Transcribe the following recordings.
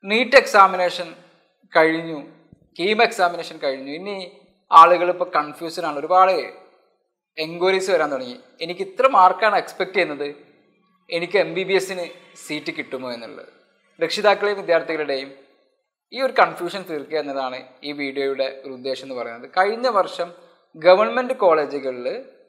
NEET examination കഴിഞ്ഞു KEAM examination കഴിഞ്ഞു ഇനി ആളുകൾ ഇപ്പോൾ കൺഫ്യൂഷൻ ആണ് ഒരുപാട് എൻക്വയറീസ് വരാൻ തുടങ്ങി എനിക്ക് ഇത്ര മാർക്കാണ് എക്സ്പെക്ട് ചെയ്യുന്നത് എനിക്ക് എം ബി ബി എസിന് സീറ്റ് കിട്ടുമോ എന്നുള്ളത് രക്ഷിതാക്കളെയും വിദ്യാർത്ഥികളുടെയും ഈ ഒരു കൺഫ്യൂഷൻ തീർക്കുക എന്നതാണ് ഈ വീഡിയോയുടെ ഒരു ഉദ്ദേശം എന്ന് പറയുന്നത് കഴിഞ്ഞ വർഷം ഗവൺമെൻറ് കോളേജുകളിൽ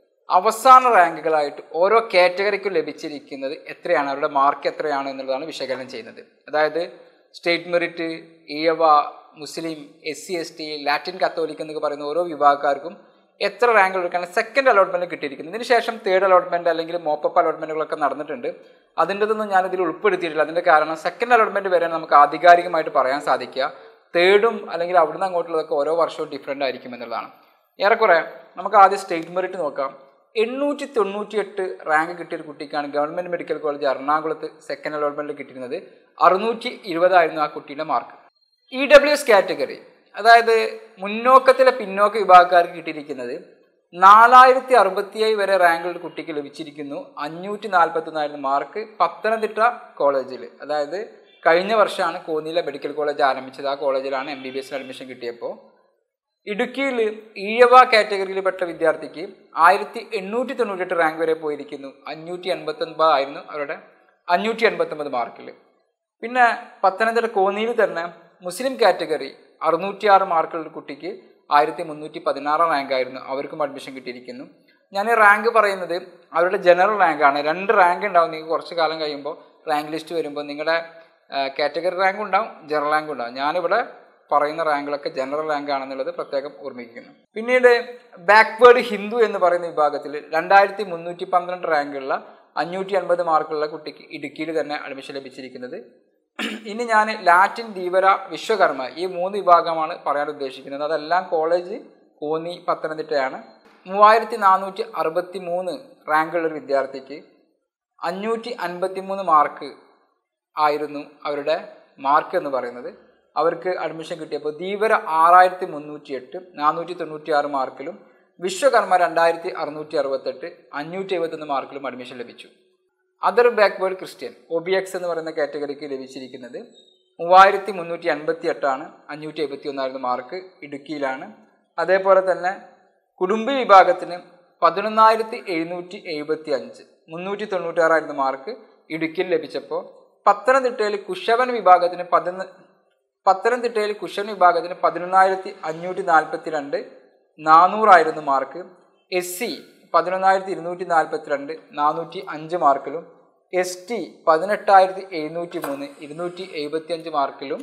അവസാന റാങ്കുകളായിട്ട് ഓരോ കാറ്റഗറിക്കും ലഭിച്ചിരിക്കുന്നത് എത്രയാണ് അവരുടെ മാർക്ക് എത്രയാണ് എന്നുള്ളതാണ് വിശകലനം ചെയ്യുന്നത് അതായത് സ്റ്റേറ്റ് മെറിറ്റ് ഈയവ മുസ്ലിം S C S T Latin Catholic എന്നൊക്കെ പറയുന്ന ഓരോ വിഭാഗക്കാർക്കും എത്ര റാങ്ക് എടുക്കാണ് സെക്കൻഡ് അലോട്ട്മെന്റ് കിട്ടിയിരിക്കുന്നത് ഇതിന് ശേഷം തേർഡ് അലോട്ട്മെന്റ് അല്ലെങ്കിൽ മോപ്പപ്പ് അലോട്ട്മെന്റുകളൊക്കെ നടന്നിട്ടുണ്ട് അതിൻ്റെതൊന്നും ഞാൻ ഇതിൽ ഉൾപ്പെടുത്തിയിട്ടില്ല അതിന്റെ കാരണം സെക്കൻഡ് അലോട്ട്മെന്റ് വരെ നമുക്ക് ആധികാരികമായിട്ട് പറയാൻ സാധിക്കുക തേർഡും അല്ലെങ്കിൽ അവിടുന്ന് അങ്ങോട്ടുള്ളതൊക്കെ ഓരോ വർഷവും ഡിഫറെൻ്റ് ആയിരിക്കും എന്നുള്ളതാണ് ഏറെക്കുറെ നമുക്ക് ആദ്യം സ്റ്റേറ്റ് മെറിറ്റ് നോക്കാം എണ്ണൂറ്റി തൊണ്ണൂറ്റി എട്ട് റാങ്ക് കിട്ടിയ ഒരു കുട്ടിക്കാണ് ഗവൺമെന്റ് മെഡിക്കൽ കോളേജ് എറണാകുളത്ത് സെക്കൻഡ് അലോട്ട്മെന്റിൽ കിട്ടിയിരുന്നത് അറുന്നൂറ്റി ഇരുപതായിരുന്നു ആ കുട്ടിയുടെ mark E W S category അതായത് മുന്നോക്കത്തിലെ പിന്നോക്ക വിഭാഗക്കാർക്ക് കിട്ടിയിരിക്കുന്നത് നാലായിരത്തി അറുപത്തിയേഴ് വരെ റാങ്ക് ഒരു കുട്ടിക്ക് ലഭിച്ചിരിക്കുന്നു അഞ്ഞൂറ്റി നാൽപ്പത്തൊന്നായിരുന്നു മാർക്ക് പത്തനംതിട്ട കോളേജിൽ അതായത് കഴിഞ്ഞ വർഷമാണ് കോന്നിയിലെ മെഡിക്കൽ കോളേജ് ആരംഭിച്ചത് ആ കോളേജിലാണ് എം ബി ബി എസിന് അഡ്മിഷൻ കിട്ടിയപ്പോൾ ഇടുക്കിയിൽ ഈഴവ കാറ്റഗറിയിൽപ്പെട്ട വിദ്യാർത്ഥിക്ക് ആയിരത്തി എണ്ണൂറ്റി തൊണ്ണൂറ്റെട്ട് റാങ്ക് വരെ പോയിരിക്കുന്നു അഞ്ഞൂറ്റി എൺപത്തൊൻപത് ആയിരുന്നു അവരുടെ അഞ്ഞൂറ്റി എൺപത്തൊമ്പത് മാർക്കിൽ പിന്നെ പത്തനംതിട്ട കോന്നിയിൽ തന്നെ മുസ്ലിം കാറ്റഗറി അറുന്നൂറ്റിയാറ് മാർക്കുള്ള ഒരു കുട്ടിക്ക് ആയിരത്തി മുന്നൂറ്റി പതിനാറാം റാങ്ക് ആയിരുന്നു അവർക്കും അഡ്മിഷൻ കിട്ടിയിരിക്കുന്നു ഞാൻ ഈ റാങ്ക് പറയുന്നത് അവരുടെ ജനറൽ റാങ്കാണ് രണ്ട് റാങ്ക് ഉണ്ടാവും നിങ്ങൾക്ക് കുറച്ച് കാലം കഴിയുമ്പോൾ റാങ്ക് ലിസ്റ്റ് വരുമ്പോൾ നിങ്ങളുടെ കാറ്റഗറി റാങ്ക് ഉണ്ടാവും ജനറൽ റാങ്ക് ഉണ്ടാവും ഞാനിവിടെ പറയുന്ന റാങ്കുകളൊക്കെ ജനറൽ റാങ്ക് ആണെന്നുള്ളത് പ്രത്യേകം ഓർമ്മിക്കുന്നു പിന്നീട് ബാക്ക്വേർഡ് ഹിന്ദു എന്ന് പറയുന്ന വിഭാഗത്തിൽ രണ്ടായിരത്തി മുന്നൂറ്റി പന്ത്രണ്ട് റാങ്കുള്ള അഞ്ഞൂറ്റി അൻപത് മാർക്കുള്ള കുട്ടിക്ക് ഇടുക്കിയിൽ തന്നെ അഡ്മിഷൻ ലഭിച്ചിരിക്കുന്നത് ഇനി ഞാൻ ലാറ്റിൻ ധീവര വിശ്വകർമ്മ ഈ മൂന്ന് വിഭാഗമാണ് പറയാൻ ഉദ്ദേശിക്കുന്നത് അതെല്ലാം കോളേജ് കോന്നി പത്തനംതിട്ടയാണ് മൂവായിരത്തി നാനൂറ്റി അറുപത്തി മൂന്ന് റാങ്കുള്ള ഒരു വിദ്യാർത്ഥിക്ക് അഞ്ഞൂറ്റി അൻപത്തി മൂന്ന് മാർക്ക് ആയിരുന്നു അവരുടെ മാർക്ക് എന്ന് പറയുന്നത് അവർക്ക് അഡ്മിഷൻ കിട്ടിയപ്പോൾ ധീവര ആറായിരത്തി മുന്നൂറ്റി എട്ട് നാനൂറ്റി തൊണ്ണൂറ്റി ആറ് മാർക്കിലും വിശ്വകർമ്മ രണ്ടായിരത്തി അറുന്നൂറ്റി അറുപത്തെട്ട് അഞ്ഞൂറ്റി എഴുപത്തൊന്ന് മാർക്കിലും അഡ്മിഷൻ ലഭിച്ചു other backward Christian O B X എന്ന് പറയുന്ന കാറ്റഗറിക്ക് ലഭിച്ചിരിക്കുന്നത് മൂവായിരത്തി മുന്നൂറ്റി അൻപത്തി എട്ടാണ് അഞ്ഞൂറ്റി എഴുപത്തി ഒന്നായിരുന്നു മാർക്ക് ഇടുക്കിയിലാണ് അതേപോലെ തന്നെ കുടുംബ വിഭാഗത്തിന് പതിനൊന്നായിരത്തി എഴുന്നൂറ്റി എഴുപത്തി അഞ്ച് മുന്നൂറ്റി തൊണ്ണൂറ്റാറായിരുന്നു മാർക്ക് ഇടുക്കിയിൽ ലഭിച്ചപ്പോൾ പത്തനംതിട്ടയിൽ കുശവൻ വിഭാഗത്തിന് പതിനൊന്ന് പത്തനംതിട്ടയിൽ കുഷൻ വിഭാഗത്തിന് പതിനൊന്നായിരത്തി അഞ്ഞൂറ്റി നാൽപ്പത്തി രണ്ട് നാനൂറായിരുന്നു മാർക്ക് എസ് സി പതിനൊന്നായിരത്തി ഇരുന്നൂറ്റി നാൽപ്പത്തി രണ്ട് നാനൂറ്റി അഞ്ച് മാർക്കിലും എസ് ടി പതിനെട്ടായിരത്തി എഴുന്നൂറ്റി മൂന്ന് ഇരുന്നൂറ്റി എഴുപത്തി അഞ്ച് മാർക്കിലും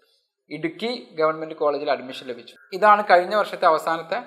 ഇടുക്കി ഗവൺമെൻറ് കോളേജിൽ അഡ്മിഷൻ ലഭിച്ചു ഇതാണ് കഴിഞ്ഞ വർഷത്തെ അവസാനത്തെ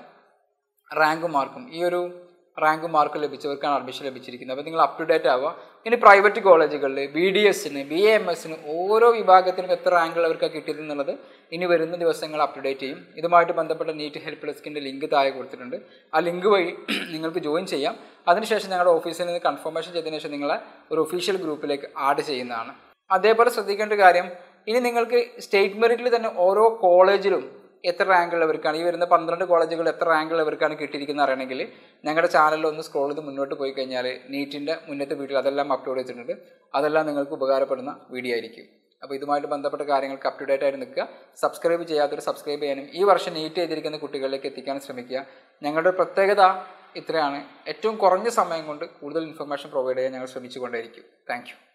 റാങ്ക് മാർക്കും ഈ ഒരു റാങ്ക് മാർക്ക് ലഭിച്ചവർക്കാണ് അഡ്മിഷൻ ലഭിച്ചിരിക്കുന്നത് അപ്പോൾ നിങ്ങൾ അപ് ടു ഡേറ്റ് ആവുക ഇനി പ്രൈവറ്റ് കോളേജുകളിൽ ബി ഡി എസിന് ബി എ എം എസിന് ഓരോ വിഭാഗത്തിനും എത്ര റാങ്കുകൾ അവർക്ക് കിട്ടിയത് എന്നുള്ളത് ഇനി വരുന്ന ദിവസങ്ങൾ അപ് ടു ഡേറ്റ് ചെയ്യും ഇതുമായിട്ട് ബന്ധപ്പെട്ട നീറ്റ് ഹെൽപ്പ് ഡെസ്കിൻ്റെ ലിങ്ക് താഴെ കൊടുത്തിട്ടുണ്ട് ആ ലിങ്ക് വഴി നിങ്ങൾക്ക് ജോയിൻ ചെയ്യാം അതിനുശേഷം ഞങ്ങളുടെ ഓഫീസിൽ നിന്ന് കൺഫർമേഷൻ ചെയ്തതിനു ശേഷം നിങ്ങളെ ഒരു ഒഫീഷ്യൽ ഗ്രൂപ്പിലേക്ക് ആഡ് ചെയ്യുന്നതാണ് അതേപോലെ ശ്രദ്ധിക്കേണ്ട കാര്യം ഇനി നിങ്ങൾക്ക് സ്റ്റേറ്റ് മെറിറ്റിൽ തന്നെ ഓരോ കോളേജിലും എത്ര റാങ്ക് ഉള്ളവർക്കാണ് ഈ വരുന്ന പന്ത്രണ്ട് കോളേജുകൾ എത്ര റാങ്ക് ഉള്ളവർക്കാണ് കിട്ടിയിരിക്കുന്നത് അറിയണമെങ്കിൽ ഞങ്ങളുടെ ചാനലിൽ ഒന്ന് സ്ക്രോൾ ചെയ്ത് മുന്നോട്ട് പോയി കഴിഞ്ഞാൽ നീറ്റിൻ്റെ മുന്നത്തെ വീഡിയോ അതെല്ലാം അപ്ലോഡ് ചെയ്തിട്ടുണ്ട് അതെല്ലാം നിങ്ങൾക്ക് ഉപകാരപ്പെടുന്ന വീഡിയോ ആയിരിക്കും അപ്പോൾ ഇതുമായിട്ട് ബന്ധപ്പെട്ട കാര്യങ്ങൾക്ക് അപ് ടു ഡേറ്റ് ആയിട്ട് നിൽക്കുക സബ്സ്ക്രൈബ് ചെയ്യാത്തവർ സബ്സ്ക്രൈബ് ചെയ്യാനും ഈ വർഷം നീറ്റ് ചെയ്തിരിക്കുന്ന കുട്ടികളിലേക്ക് എത്തിക്കാൻ ശ്രമിക്കുക ഞങ്ങളുടെ പ്രത്യേകത ഇത്രയാണ് ഏറ്റവും കുറഞ്ഞ സമയം കൊണ്ട് കൂടുതൽ ഇൻഫർമേഷൻ പ്രൊവൈഡ് ചെയ്യാൻ ഞങ്ങൾ ശ്രമിച്ചുകൊണ്ടേയിരിക്കും താങ്ക്